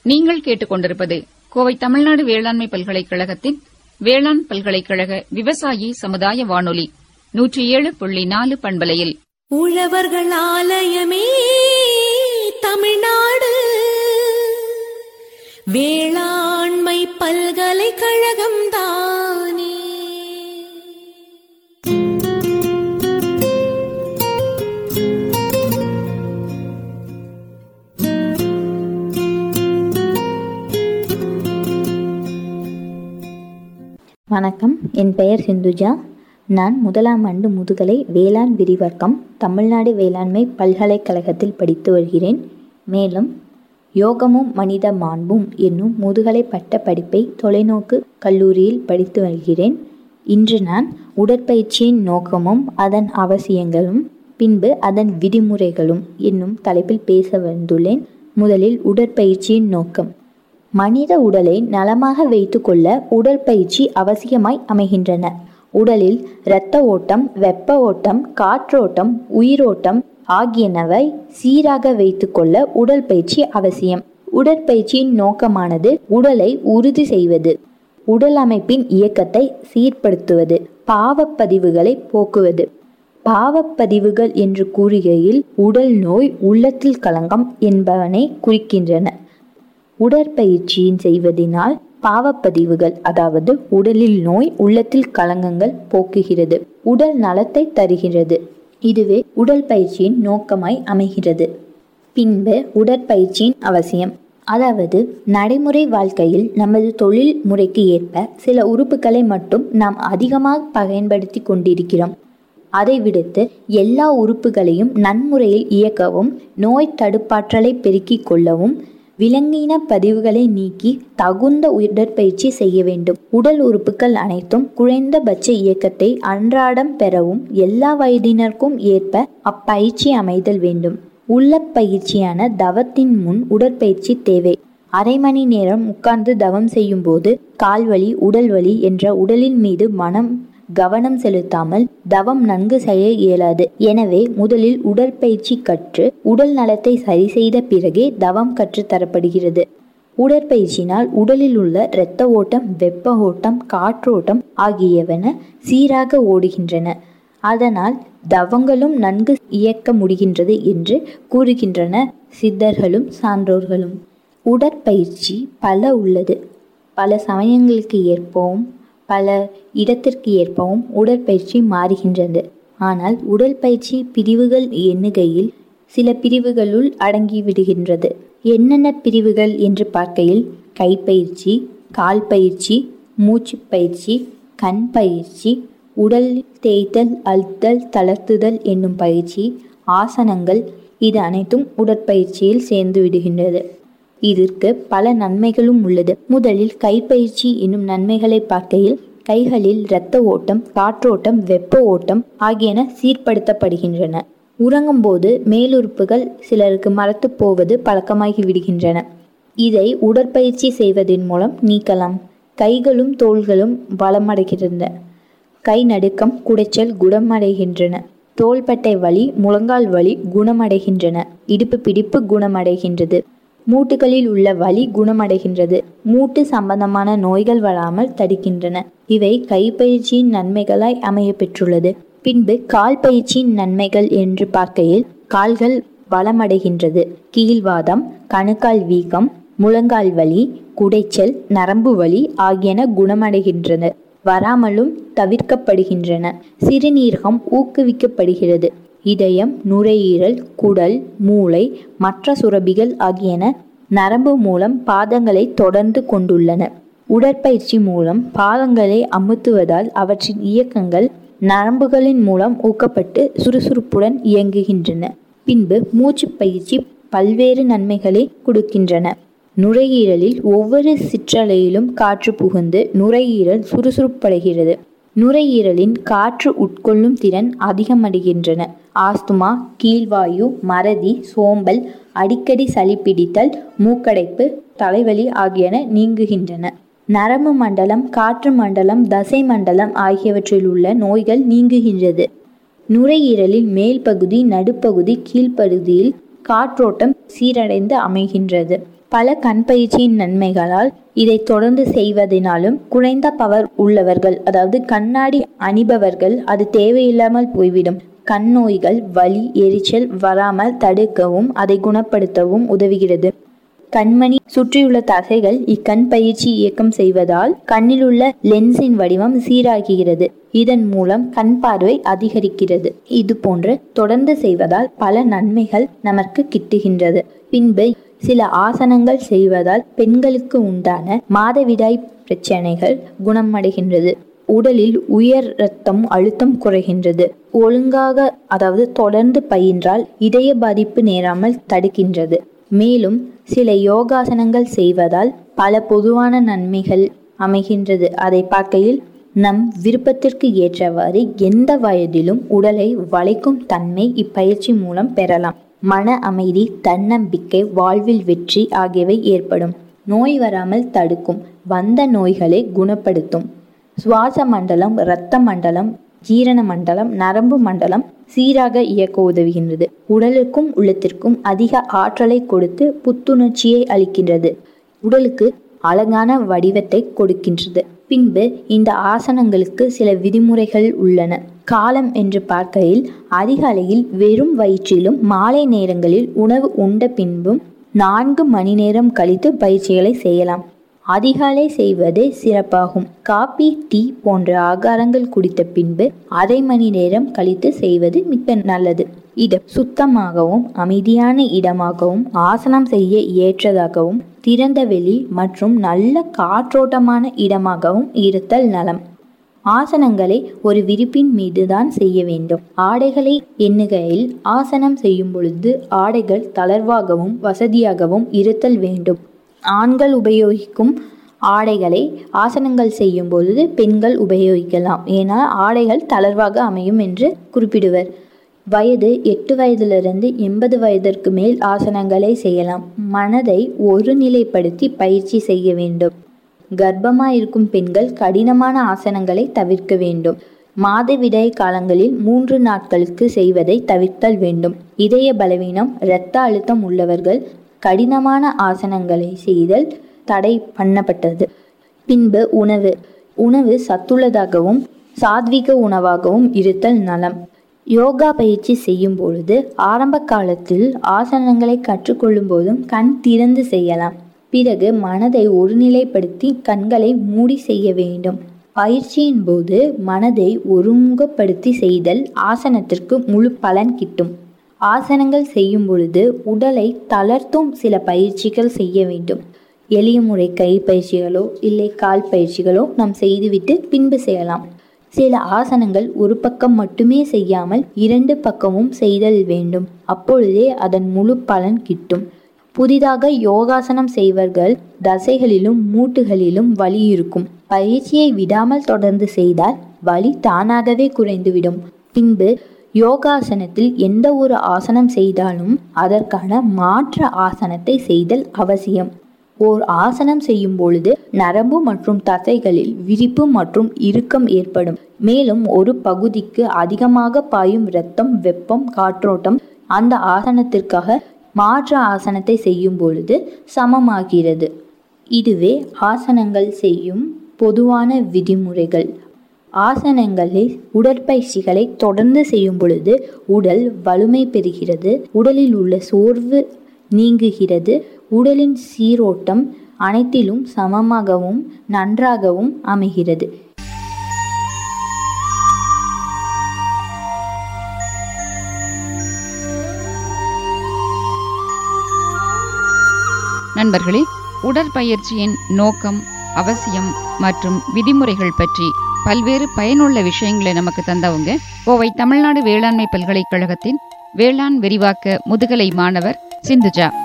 நீங்கள் கேட்டுக்கொண்டிருப்பது கோவை தமிழ்நாடு வேளாண்மை பல்கலைக்கழகத்தின் வேளாண் பல்கலைக்கழக விவசாயி சமுதாய வானொலி நூற்றி ஏழு புள்ளி நாலு பண்பலையில் உழவர்கள் ஆலயமே தமிழ்நாடு வேளாண்மை பல்கலைக்கழகம் தானே வணக்கம் என் பெயர் சிந்துஜா நான் முதலாம் ஆண்டு முதுகலை வேளாண் விரிவாக்கம் தமிழ்நாடு வேளாண்மை பல்கலைக்கழகத்தில் படித்து வருகிறேன் மேலும் யோகமும் மனித மாண்பும் என்னும் முதுகலை பட்ட படிப்பை தொலைநோக்கு கல்லூரியில் படித்து வருகிறேன் இன்று நான் உடற்பயிற்சியின் நோக்கமும் அதன் அவசியங்களும் பின்பு அதன் விதிமுறைகளும் என்னும் தலைப்பில் பேச வந்துள்ளேன் முதலில் உடற்பயிற்சியின் நோக்கம் மனித உடலை நலமாக வைத்துக்கொள்ள உடற்பயிற்சி அவசியமாய் அமைகின்றன உடலில் இரத்த ஓட்டம் வெப்ப ஓட்டம் காற்றோட்டம் உயிரோட்டம் ஆகியனவை சீராக வைத்துக்கொள்ள உடல் பயிற்சி அவசியம் உடற்பயிற்சியின் நோக்கமானது உடலை உறுதி செய்வது உடல் அமைப்பின் இயக்கத்தை சீர்படுத்துவது பாவப்பதிவுகளை போக்குவது பாவப்பதிவுகள் என்று கூறுகையில் உடல் நோய் உள்ளத்தில் களங்கம் என்பவனை குறிக்கின்றன உடற்பயிற்சியின் செய்வதினால் பாவப்பதிவுகள் அதாவது உடலில் நோய் உள்ளத்தில் களங்கங்கள் போக்குகிறது உடல் நலத்தை தருகிறது இதுவே உடல் பயிற்சியின் நோக்கமாய் அமைகிறது பின்பு உடற்பயிற்சியின் அவசியம் அதாவது நடைமுறை வாழ்க்கையில் நமது தொழில் முறைக்கு ஏற்ப சில உறுப்புகளை மட்டும் நாம் அதிகமாக பயன்படுத்தி கொண்டிருக்கிறோம் அதை விடுத்து எல்லா உறுப்புகளையும் நன்முறையில் இயக்கவும் நோய் தடுப்பாற்றலை பெருக்கிக் கொள்ளவும் விலங்கின பதிவுகளை நீக்கி தகுந்த உடற்பயிற்சி செய்ய வேண்டும் உடல் உறுப்புகள் அனைத்தும் குறைந்தபட்ச இயக்கத்தை அன்றாடம் பெறவும் எல்லா வயதினருக்கும் ஏற்ப அப்பயிற்சி அமைதல் வேண்டும் உள்ள பயிற்சியான தவத்தின் முன் உடற்பயிற்சி தேவை அரை மணி நேரம் உட்கார்ந்து தவம் செய்யும் போது கால்வலி உடல் வலி என்ற உடலின் மீது மனம் கவனம் செலுத்தாமல் தவம் நன்கு செய்ய இயலாது எனவே முதலில் உடற்பயிற்சி கற்று உடல் நலத்தை சரி செய்த பிறகே தவம் கற்றுத்தரப்படுகிறது உடற்பயிற்சினால் உடலில் உள்ள இரத்த ஓட்டம் வெப்ப ஓட்டம் காற்றோட்டம் ஆகியவன சீராக ஓடுகின்றன அதனால் தவங்களும் நன்கு இயக்க முடிகின்றது என்று கூறுகின்றன சித்தர்களும் சான்றோர்களும் உடற்பயிற்சி பல உள்ளது பல சமயங்களுக்கு ஏற்பவும் பல இடத்திற்கு ஏற்பவும் உடற்பயிற்சி மாறுகின்றது ஆனால் உடற்பயிற்சி பிரிவுகள் எண்ணுகையில் சில பிரிவுகளுள் அடங்கிவிடுகின்றது என்னென்ன பிரிவுகள் என்று பார்க்கையில் கைப்பயிற்சி கால் பயிற்சி மூச்சு பயிற்சி கண் பயிற்சி உடல் தேய்த்தல் அழுத்தல் தளர்த்துதல் என்னும் பயிற்சி ஆசனங்கள் இது அனைத்தும் உடற்பயிற்சியில் சேர்ந்து விடுகின்றது இதற்கு பல நன்மைகளும் உள்ளது முதலில் கைப்பயிற்சி என்னும் நன்மைகளை பார்க்கையில் கைகளில் இரத்த ஓட்டம் காற்றோட்டம் வெப்ப ஓட்டம் ஆகியன சீர்படுத்தப்படுகின்றன உறங்கும்போது மேலுறுப்புகள் சிலருக்கு மரத்து போவது பழக்கமாகி விடுகின்றன இதை உடற்பயிற்சி செய்வதன் மூலம் நீக்கலாம் கைகளும் தோள்களும் பலமடைகின்றன கை நடுக்கம் குடைச்சல் குணமடைகின்றன தோள்பட்டை வலி முழங்கால் வலி குணமடைகின்றன இடுப்பு பிடிப்பு குணமடைகின்றது மூட்டுகளில் உள்ள வலி குணமடைகின்றது மூட்டு சம்பந்தமான நோய்கள் வராமல் தடுக்கின்றன இவை கைப்பயிற்சியின் நன்மைகளாய் அமைய பெற்றுள்ளது பின்பு கால் பயிற்சியின் நன்மைகள் என்று பார்க்கையில் கால்கள் பலமடைகின்றது கீழ்வாதம் கணுக்கால் வீக்கம் முழங்கால் வலி குடைச்சல் நரம்பு வலி ஆகியன குணமடைகின்றன வராமலும் தவிர்க்கப்படுகின்றன சிறுநீரகம் ஊக்குவிக்கப்படுகிறது இதயம் நுரையீரல் குடல் மூளை மற்ற சுரபிகள் ஆகியன நரம்பு மூலம் பாதங்களை தொடர்ந்து கொண்டுள்ளன உடற்பயிற்சி மூலம் பாதங்களை அமுத்துவதால் அவற்றின் இயக்கங்கள் நரம்புகளின் மூலம் ஊக்கப்பட்டு சுறுசுறுப்புடன் இயங்குகின்றன பின்பு மூச்சு பயிற்சி பல்வேறு நன்மைகளை கொடுக்கின்றன நுரையீரலில் ஒவ்வொரு சிற்றலையிலும் காற்று புகுந்து நுரையீரல் சுறுசுறுப்படைகிறது நுரையீரலின் காற்று உட்கொள்ளும் திறன் அதிகமடைகின்றன ஆஸ்துமா கீழ்வாயு மறதி சோம்பல் அடிக்கடி சளி பிடித்தல் மூக்கடைப்பு தலைவலி ஆகியன நீங்குகின்றன நரம்பு மண்டலம் காற்று மண்டலம் தசை மண்டலம் ஆகியவற்றில் உள்ள நோய்கள் நீங்குகின்றது நுரையீரலின் மேல் பகுதி நடுப்பகுதி கீழ்ப்பகுதியில் காற்றோட்டம் சீரடைந்து அமைகின்றது பல கண் பயிற்சியின் நன்மைகளால் இதை தொடர்ந்து செய்வதனாலும் குறைந்த பவர் உள்ளவர்கள் அதாவது கண்ணாடி அணிபவர்கள் அது தேவையில்லாமல் போய்விடும் கண் நோய்கள் வலி எரிச்சல் வராமல் தடுக்கவும் அதை குணப்படுத்தவும் உதவுகிறது கண்மணி சுற்றியுள்ள தசைகள் இக்கண் பயிற்சி இயக்கம் செய்வதால் கண்ணில் உள்ள லென்ஸின் வடிவம் சீராகுகிறது இதன் மூலம் கண் பார்வை அதிகரிக்கிறது இது போன்று தொடர்ந்து செய்வதால் பல நன்மைகள் நமக்கு கிட்டுகின்றது பின்பு சில ஆசனங்கள் செய்வதால் பெண்களுக்கு உண்டான மாதவிடாய் பிரச்சனைகள் குணமடைகின்றது உடலில் உயர் ரத்தம் அழுத்தம் குறைகின்றது ஒழுங்காக அதாவது தொடர்ந்து பயின்றால் இதய பாதிப்பு நேராமல் தடுக்கின்றது மேலும் சில யோகாசனங்கள் செய்வதால் பல பொதுவான நன்மைகள் அமைகின்றது அதை பார்க்கையில் நம் விருப்பத்திற்கு ஏற்றவாறு எந்த வயதிலும் உடலை வளைக்கும் தன்மை இப்பயிற்சி மூலம் பெறலாம் மன அமைதி தன்னம்பிக்கை வாழ்வில் வெற்றி ஆகியவை ஏற்படும் நோய் வராமல் தடுக்கும் வந்த நோய்களை குணப்படுத்தும் சுவாச மண்டலம் இரத்த மண்டலம் ஜீரண மண்டலம் நரம்பு மண்டலம் சீராக இயக்க உதவுகின்றது உடலுக்கும் உள்ளத்திற்கும் அதிக ஆற்றலை கொடுத்து புத்துணர்ச்சியை அளிக்கின்றது உடலுக்கு அழகான வடிவத்தை கொடுக்கின்றது பின்பு இந்த ஆசனங்களுக்கு சில விதிமுறைகள் உள்ளன காலம் என்று பார்க்கையில் அதிகாலையில் வெறும் வயிற்றிலும் மாலை நேரங்களில் உணவு உண்ட பின்பும் நான்கு மணி நேரம் கழித்து பயிற்சிகளை செய்யலாம் அதிகாலை செய்வதே சிறப்பாகும் காபி டீ போன்ற ஆகாரங்கள் குடித்த பின்பு அரை மணி நேரம் கழித்து செய்வது மிக்க நல்லது இது சுத்தமாகவும் அமைதியான இடமாகவும் ஆசனம் செய்ய ஏற்றதாகவும் திறந்த வெளி மற்றும் நல்ல காற்றோட்டமான இடமாகவும் இருத்தல் நலம் ஆசனங்களை ஒரு விரிப்பின் மீதுதான் செய்ய வேண்டும் ஆடைகளை எண்ணுகையில் ஆசனம் செய்யும் பொழுது ஆடைகள் தளர்வாகவும் வசதியாகவும் இருத்தல் வேண்டும் ஆண்கள் உபயோகிக்கும் ஆடைகளை ஆசனங்கள் செய்யும் பொழுது பெண்கள் உபயோகிக்கலாம் ஏன்னா ஆடைகள் தளர்வாக அமையும் என்று குறிப்பிடுவர் வயது எட்டு வயதிலிருந்து எண்பது வயதிற்கு மேல் ஆசனங்களை செய்யலாம் மனதை ஒருநிலைப்படுத்தி பயிற்சி செய்ய வேண்டும் கர்ப்பமாயிருக்கும் பெண்கள் கடினமான ஆசனங்களை தவிர்க்க வேண்டும் மாதவிடாய் காலங்களில் மூன்று நாட்களுக்கு செய்வதை தவிர்த்தல் வேண்டும் இதய பலவீனம் இரத்த அழுத்தம் உள்ளவர்கள் கடினமான ஆசனங்களை செய்தல் தடை பண்ணப்பட்டது பின்பு உணவு உணவு சத்துள்ளதாகவும் சாத்விக உணவாகவும் இருத்தல் நலம் யோகா பயிற்சி செய்யும் பொழுது ஆரம்ப காலத்தில் ஆசனங்களை கற்றுக்கொள்ளும் போதும் கண் திறந்து செய்யலாம் பிறகு மனதை ஒருநிலைப்படுத்தி கண்களை மூடி செய்ய வேண்டும் பயிற்சியின் போது மனதை ஒருமுகப்படுத்தி செய்தல் ஆசனத்திற்கு முழு பலன் கிட்டும் ஆசனங்கள் செய்யும் பொழுது உடலை தளர்த்தும் சில பயிற்சிகள் செய்ய வேண்டும் எளிய முறை கை பயிற்சிகளோ இல்லை கால் பயிற்சிகளோ நாம் செய்துவிட்டு பின்பு செய்யலாம் சில ஆசனங்கள் ஒரு பக்கம் மட்டுமே செய்யாமல் இரண்டு பக்கமும் செய்தல் வேண்டும் அப்பொழுதே அதன் முழு பலன் கிட்டும் புதிதாக யோகாசனம் செய்வர்கள் தசைகளிலும் மூட்டுகளிலும் வலி இருக்கும் பயிற்சியை விடாமல் தொடர்ந்து செய்தால் வலி தானாகவே குறைந்துவிடும் பின்பு யோகாசனத்தில் எந்த ஒரு ஆசனம் செய்தாலும் அதற்கான மாற்று ஆசனத்தை செய்தல் அவசியம் ஓர் ஆசனம் செய்யும் பொழுது நரம்பு மற்றும் தசைகளில் விரிப்பு மற்றும் இறுக்கம் ஏற்படும் மேலும் ஒரு பகுதிக்கு அதிகமாக பாயும் இரத்தம் வெப்பம் காற்றோட்டம் அந்த ஆசனத்திற்காக மாற்று ஆசனத்தை செய்யும் பொழுது சமமாகிறது இதுவே ஆசனங்கள் செய்யும் பொதுவான விதிமுறைகள் ஆசனங்களில் உடற்பயிற்சிகளை தொடர்ந்து செய்யும் பொழுது உடல் வலிமை பெறுகிறது உடலில் உள்ள சோர்வு நீங்குகிறது உடலின் சீரோட்டம் அனைத்திலும் சமமாகவும் நன்றாகவும் அமைகிறது நண்பர்களே உடற்பயிற்சியின் நோக்கம் அவசியம் மற்றும் விதிமுறைகள் பற்றி பல்வேறு பயனுள்ள விஷயங்களை நமக்கு தந்தவங்க கோவை தமிழ்நாடு வேளாண்மை பல்கலைக்கழகத்தின் வேளாண் விரிவாக்க முதுகலை மாணவர் சிந்துஜா